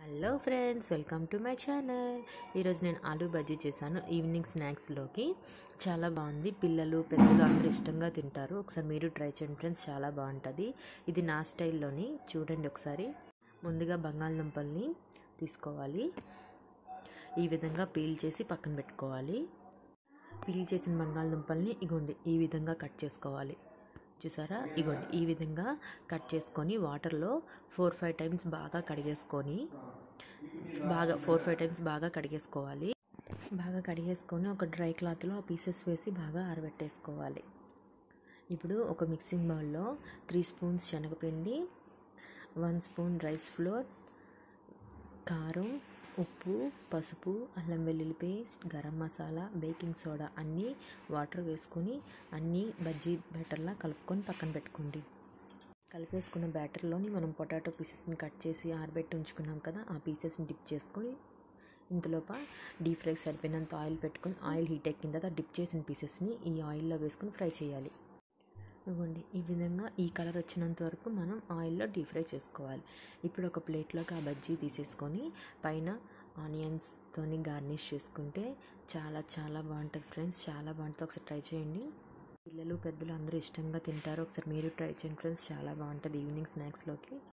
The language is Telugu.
hello friends welcome to my channel ఈరోజు నేను ఆలూ బజ్జీ చేశాను ఈవినింగ్ స్నాక్స్లోకి చాలా బాగుంది పిల్లలు పెద్దలు అందరూ ఇష్టంగా తింటారు ఒకసారి మీరు ట్రై చేయండి ఫ్రెండ్స్ చాలా బాగుంటుంది ఇది నా స్టైల్లోని చూడండి ఒకసారి ముందుగా బంగాళదుంపల్ని తీసుకోవాలి ఈ విధంగా పీల్ చేసి పక్కన పెట్టుకోవాలి పీల్ చేసిన బంగాళదుంపల్ని ఇగోండి ఈ విధంగా కట్ చేసుకోవాలి చూసారా ఇగోండి ఈ విధంగా కట్ చేసుకొని వాటర్లో ఫోర్ ఫైవ్ టైమ్స్ బాగా కడిగేసుకొని బాగా ఫోర్ ఫైవ్ టైమ్స్ బాగా కడిగేసుకోవాలి బాగా కడిగేసుకొని ఒక డ్రై క్లాత్లో ఆ పీసెస్ వేసి బాగా ఆరబెట్టేసుకోవాలి ఇప్పుడు ఒక మిక్సింగ్ బౌల్లో త్రీ స్పూన్స్ శనగపిండి వన్ స్పూన్ రైస్ ఫ్లోర్ కారం ఉప్పు పసుపు అల్లం వెల్లుల్లి paste garam masala baking soda అన్నీ వాటర్ వేసుకొని అన్నీ బజ్జీ బ్యాటర్లా కలుపుకొని పక్కన పెట్టుకోండి కలిపేసుకున్న బ్యాటర్లోని మనం పొటాటో పీసెస్ని కట్ చేసి ఆరబెట్టి ఉంచుకున్నాం కదా ఆ పీసెస్ని డిప్ చేసుకొని ఇంతలోప డీప్ ఫ్రై సరిపోయినంత ఆయిల్ పెట్టుకొని ఆయిల్ హీట్ ఎక్కిన తర్వాత డిప్ చేసిన పీసెస్ని ఈ ఆయిల్లో వేసుకొని ఫ్రై చేయాలి ఇవ్వండి ఈ విధంగా ఈ కలర్ వచ్చినంత వరకు మనం ఆయిల్లో డీప్ ఫ్రై చేసుకోవాలి ఇప్పుడు ఒక ప్లేట్లోకి ఆ బజ్జీ తీసేసుకొని పైన ఆనియన్స్తోని గార్నిష్ చేసుకుంటే చాలా చాలా బాగుంటుంది ఫ్రెండ్స్ చాలా బాగుంటుంది ఒకసారి ట్రై చేయండి పిల్లలు పెద్దలు అందరూ ఇష్టంగా తింటారు ఒకసారి మీరు ట్రై చేయండి ఫ్రెండ్స్ చాలా బాగుంటుంది ఈవినింగ్ స్నాక్స్లోకి